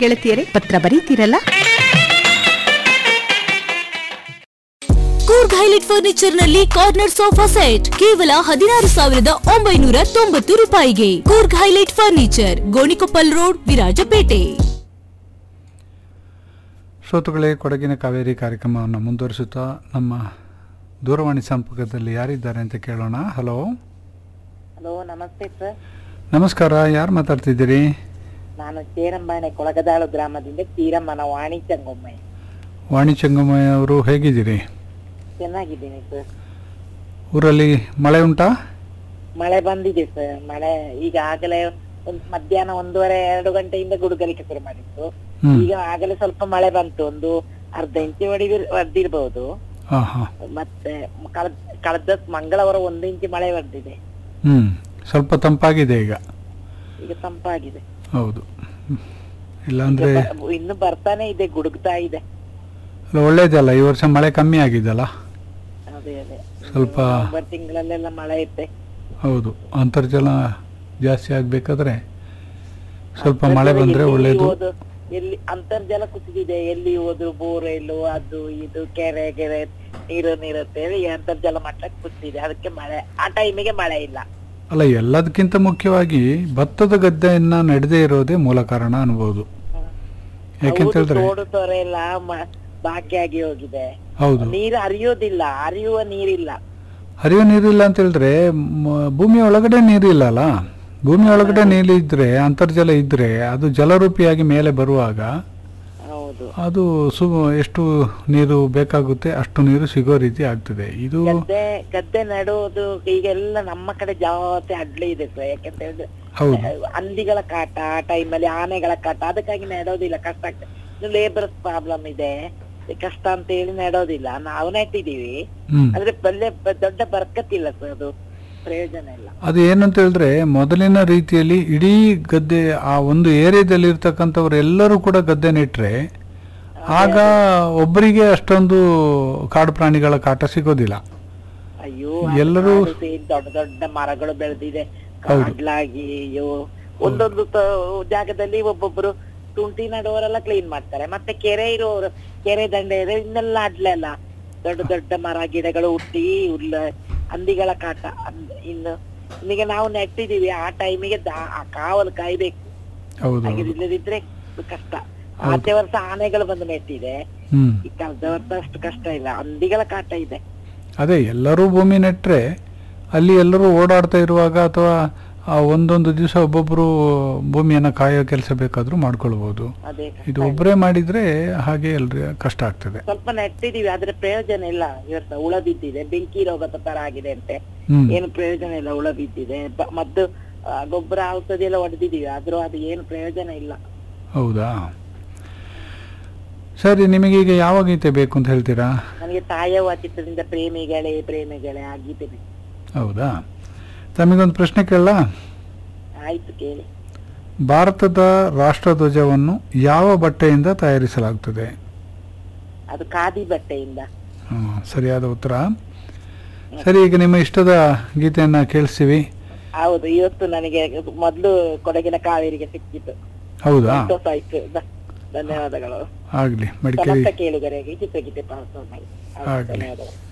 ಗೆಳತಿಯರೇ ಪತ್ರ ಬರೀತೀರಲ್ಲ Coorg highlight furniture ನಲ್ಲಿ ಕಾರ್ನರ್ ಸೋಫಾ ಸೆಟ್ ಕೇವಲ ಹದಿನಾರು ಸಾವಿರದ ಒಂಬೈನೂರ ತೊಂಬತ್ತು ರೂಪಾಯಿಗೆ Coorg highlight furniture Gonikoppal road Virajpet ಶ್ರೋತೃಗಳೇ ಕೊಡಗಿನ ಕಾವೇರಿ ಕಾರ್ಯಕ್ರಮವನ್ನು ಮುಂದುವರಿಸುತ್ತಾ ನಮ್ಮ ದೂರವಾಣಿ ಸಂಪರ್ಕದಲ್ಲಿ ಯಾರಿದ್ದಾರೆ ಅಂತ ಕೇಳೋಣ ಹಲೋ ಹಲೋ ನಮಸ್ತೆ ಸರ್ ನಮಸ್ಕಾರ ಯಾರು ಮಾತಾಡ್ತಿದ್ದೀರಿ ನಾನು ಚೇರಂಬಾಣೆ ಕೊಳಗದಾಳು ಗ್ರಾಮದಿಂದ ಚೀರಮ್ಮನ ವಾಣಿ ಚಂಗೊಮ್ಮೆ ವಾಣಿ ಚೆಂಗಮ್ಮಯ್ಯ ಅವರು ಹೇಗಿದ್ದೀರಿ ಚೆನ್ನಾಗಿದ್ದೀನಿ ಸರ್ ಊರಲ್ಲಿ ಮಳೆ ಉಂಟಾ ಮಳೆ ಬಂದಿದೆ ಸರ್ ಮಳೆ ಈಗ ಆಗಲೇ ಒಂದು ಮಧ್ಯಾಹ್ನ ಒಂದೂವರೆ ಎರಡು ಗಂಟೆಯಿಂದ ಗುಡುಗಲಿಕ್ಕೆ ಶುರು ಮಾಡಿತ್ತು ಹ್ಮ್. ಈಗ ಆಗಲೇ ಸ್ವಲ್ಪ ಮಳೆ ಬಂತು ಒಂದು ಅರ್ಧ ಇಂಚು ಹೊಡಿ ಹೊಡೆದಿರ್ಬಹುದು ಹಾಂ ಹಾಂ ಮತ್ತೆ ಕಳೆದ ಕಳೆದ ಮಂಗಳವಾರ ಒಂದು ಇಂಚು ಮಳೆ ಬಂದಿದೆ ಹ್ಞೂ ಸ್ವಲ್ಪ ತಂಪಾಗಿದೆ ಈಗ ಈಗ ತಂಪಾಗಿದೆ ಹೌದು ಹ್ಮ್. ಈಗ ಇಲ್ಲಾಂದರೆ ಬ- ಇನ್ನು ಬರ್ತಾನೆ ಇದೆ ಗುಡುಗ್ತಾ ಇದೆ ಅಲ್ಲ ಒಳ್ಳೇದಲ್ಲ ಈ ವರ್ಷ ಮಳೆ ಕಮ್ಮಿ ಆಗಿದೆಲ್ಲ ಅದೇ ಅದೇ ಸ್ವಲ್ಪ ನವೆಂಬರ್ ತಿಂಗಳಲ್ಲೆಲ್ಲ ಮಳೆ ಇತ್ತೆ ಹೌದು ಅಂತರ್ಜಲ ಜಾಸ್ತಿ ಆಗಬೇಕಾದ್ರೆ ಸ್ವಲ್ಪ ಅಂತರ್ಜಲ ಮಳೆ ಬಂದರೆ ಎಲ್ಲಿ ಒಳ್ಳೆಯದು ಹೋದ್ರು- ಎಲ್ಲಿ ಅಂತರ್ಜಲ ಕುಸಿದಿದೆ ಎಲ್ಲಿ ಹೋದ್ರು ಬೋರ್ವೆಲ್ ಅದು ಇದು ಕೆರೆ ಕೆರೆ ನೀರು ನೀರು ಅಂತ ಹೇಳಿ ಅಂತರ್ಜಲ ಮಟ್ಟ ಕುಸಿದಿದೆ ಅದಕ್ಕೆ ಮಳೆ ಆ ಟೈಮಿಗೆ ಮಳೆ ಇಲ್ಲ ಅಲ್ಲ ಎಲ್ಲದಕ್ಕಿಂತ ಮುಖ್ಯವಾಗಿ ಭತ್ತದ ಗದ್ದೆಯನ್ನ ನಡೆದೇ ಇರೋದೇ ಮೂಲ ಕಾರಣ ಅನ್ಬೋದು ಯಾಕೆಂತ ಹೌದು, ಹೇಳಿದ್ರೆ ತೋಡು ತೊರೆ ಎಲ್ಲ ಮ- ಬಾಕಿ ಆಗಿ ಹೋಗಿದೆ ಹೌದು ನೀರು ಹರಿಯೋದಿಲ್ಲ ಹರಿಯುವ ನೀರಿಲ್ಲ ಹರಿಯೋ ನೀರಿಲ್ಲ ಅಂತ ಹೇಳಿದ್ರೆ ಮ- ಭೂಮಿ ಒಳಗಡೆ ನೀರಿಲ್ಲ ಅಲ್ಲ ಭೂಮಿ ಒಳಗಡೆ ನೀರಿದ್ರೆ ಅಂತರ್ಜಲ ಇದ್ರೆ ಅದು ಜಲರೂಪಿಯಾಗಿ ಮೇಲೆ ಬರುವಾಗ ಹೌದು ಅದು ಸು ಎಷ್ಟು ನೀರು ಬೇಕಾಗುತ್ತೆ ಅಷ್ಟು ನೀರು ಸಿಗೋ ರೀತಿ ಆಗ್ತದೆ ಇದು ಗದ್ದೆ ಗದ್ದೆ ನೆಡುವುದು ಈಗೆಲ್ಲ ನಮ್ಮ ಕಡೆ ಜಾಸ್ತಿ ಅಡ್ಲಿ ಇದೆ ಸರ್ ಯಾಕಂತ ಹೇಳಿದ್ರೆ ಹೌದು ಹಂದಿಗಳ ಕಾಟ ಆ ಟೈಮಲ್ಲಿ ಆನೆಗಳ ಕಾಟ ಅದಕ್ಕಾಗಿ ನೆಡೋದಿಲ್ಲ ಕಷ್ಟ ಆಗ್ತದೆ ಲೇಬರ್ಸ್ ಪ್ರಾಬ್ಲಮ್ ಇದೆ ಕಷ್ಟ ಅಂತ ಹೇಳಿ ನೆಡೋದಿಲ್ಲ ನಾವು ನೆಟ್ಟಿದೀವಿ ಹ್ಮ್ ಆದ್ರೆ ಬಲ್ಲೆ ಬ- ದೊಡ್ಡ ಬರ್ಕತ್ತಿಲ್ಲ ಸರ್ ಅದು ಪ್ರಯೋಜನ ಇಲ್ಲ ಅದು ಏನಂತ ಹೇಳಿದ್ರೆ ಮೊದಲಿನ ರೀತಿಯಲ್ಲಿ ಇಡೀ ಗದ್ದೆ ಆ ಒಂದು ಏರಿಯಾದಲ್ಲಿ ಇರ್ತಕ್ಕಂಥವ್ರು ಎಲ್ಲರೂ ಕೂಡ ಗದ್ದೆ ನೆಟ್ರೆ ಆಗ ಒಬ್ಬರಿಗೆ ಅಷ್ಟೊಂದು ಕಾಡು ಪ್ರಾಣಿಗಳ ಕಾಟ ಸಿಗೋದಿಲ್ಲ ಅಯ್ಯೋ ಎಲ್ಲರೂ- ಕಾಡು ಸೇರಿ ದೊಡ್ಡ ದೊಡ್ಡ ಮರಗಳು ಬೆಳೆದಿದೆ ಹೌದು. ಕಾಡ್ಲಾಗಿ ಅಯ್ಯೋ ಒಂದೊಂದು ತ- ಜಾಗದಲ್ಲಿ ಒಬ್ಬೊಬ್ರು ತುಂಟಿ ನಡುವವರೆಲ್ಲ ಕ್ಲೀನ್ ಮಾಡ್ತಾರೆ ಮತ್ತೆ ಕೆರೆ ಇರೋರು ಕೆರೆ ದಂಡೆ ಇದೆ ಇನ್ನೆಲ್ಲ ಅಡ್ಲೆ ಅಲ್ಲ ದೊಡ್ಡ ದೊಡ್ಡ ಮರ ಗಿಡಗಳು ಹುಟ್ಟಿ ಹುಲ್ಲ ಹಂದಿಗಳ ಕಾಟ ಅಂದ್- ಇನ್ನು ಈಗ ನಾವು ನೆಟ್ಟಿದೀವಿ ಆ ಟೈಮಿಗೆ ಆ ಕಾವಲು ಕಾಯ್ಬೇಕು ಹೌದು ಹಾಗೆ ಹೌದು ಇಲ್ಲದಿದ್ರೆ ಕಷ್ಟ ಆಚೆ ವರ್ಷ ಆನೆಗಳು ಬಂದು ನೆಟ್ಟಿದೆ ಹ್ಮ್ ಈ ಕಳೆದ ವರ್ಷ ಅಷ್ಟು ಕಷ್ಟ ಇಲ್ಲ ಹಂದಿಗಳ ಕಾಟ ಇದೆ ಅದೇ ಎಲ್ಲರೂ ಭೂಮಿ ನೆಟ್ರೆ ಅಲ್ಲಿ ಎಲ್ಲರೂ ಓಡಾಡ್ತಾ ಇರುವಾಗ ಅಥವಾ ಆ ಒಂದೊಂದು ದಿವಸ ಒಬ್ಬೊಬ್ರು ಭೂಮಿಯನ್ನ ಕಾಯೋ ಕೆಲಸ ಬೇಕಾದ್ರೂ ಮಾಡ್ಕೊಳ್ಬಹುದು ಅದೇ ಕಷ್ಟ ಇದು ಒಬ್ಬರೇ ಮಾಡಿದ್ರೆ ಹಾಗೆ ಎಲ್ರಿ ಕಷ್ಟ ಆಗ್ತದೆ ಸ್ವಲ್ಪ ನೆಟ್ಟಿದೀವಿ ಆದ್ರೆ ಪ್ರಯೋಜನ ಇಲ್ಲ ಇವತ್ತ ಹುಳ ಬಿದ್ದಿದೆ ಬೆಂಕಿ ರೋಗದ ತರ ಆಗಿದೆ ಅಂತೆ ಹ್ಮ್ ಏನು ಪ್ರಯೋಜನ ಇಲ್ಲ ಹುಳ ಬಿದ್ದಿದೆ ಬ- ಮದ್ದು ಆ, ಗೊಬ್ಬರ ಔಷಧಿ ಎಲ್ಲ ಹೊಡೆದಿದೀವಿ ಆದ್ರೂ ಅದು ಏನು ಪ್ರಯೋಜನ ಇಲ್ಲ ಹೌದಾ ಸರಿ ನಿಮಗೆ ಈಗ ಯಾವ ಗೀತೆ ಬೇಕು ಅಂತ ಹೇಳ್ತೀರಾ ನನಗೆ ತಾಯವ್ವ ಚಿತ್ರದಿಂದ ಪ್ರೇಮಿಗಳೇ ಪ್ರೇಮಿಗಳೇ ಆ ಗೀತೆ ಬೇಕು. ಹೌದಾ ತಮಗೊಂದು ಪ್ರಶ್ನೆ ಕೇಳಲ್ಲ ಆಯ್ತು ಕೇಳಿ ಭಾರತದ ರಾಷ್ಟ್ರಧ್ವಜವನ್ನು ಯಾವ ಬಟ್ಟೆಯಿಂದ ತಯಾರಿಸಲಾಗುತ್ತದೆ ಅದು ಖಾದಿ ಬಟ್ಟೆಯಿಂದ ಹ್ಮ್, ಸರಿಯಾದ ಉತ್ತರ ಸರಿ ಈಗ ನಿಮ್ಮ ಇಷ್ಟದ ಗೀತೆಯನ್ನ ಕೇಳಿಸ್ತೀವಿ ಹೌದು ಇವತ್ತು ನನಗೆ ಮೊದ್ಲು ಕೊಡಗಿನ ಕಾವೇರಿಗೆ ಸಿಕ್ಕಿತ್ತು ಹೌದಾ ಸಂತೋಷ ಆಯ್ತು ಧ- ಧನ್ಯವಾದಗಳು ಆಗ್ಲಿ ಮಡಿಕೇರಿ ಸಮಸ್ತ ಕೇಳುಗರಿಗೆ ಚಿತ್ರಗೀತೆ ಪಾಸ್ ಮಾಡಿ ಹೌದು, ಆಗ್ಲಿ. ಧನ್ಯವಾದಗಳು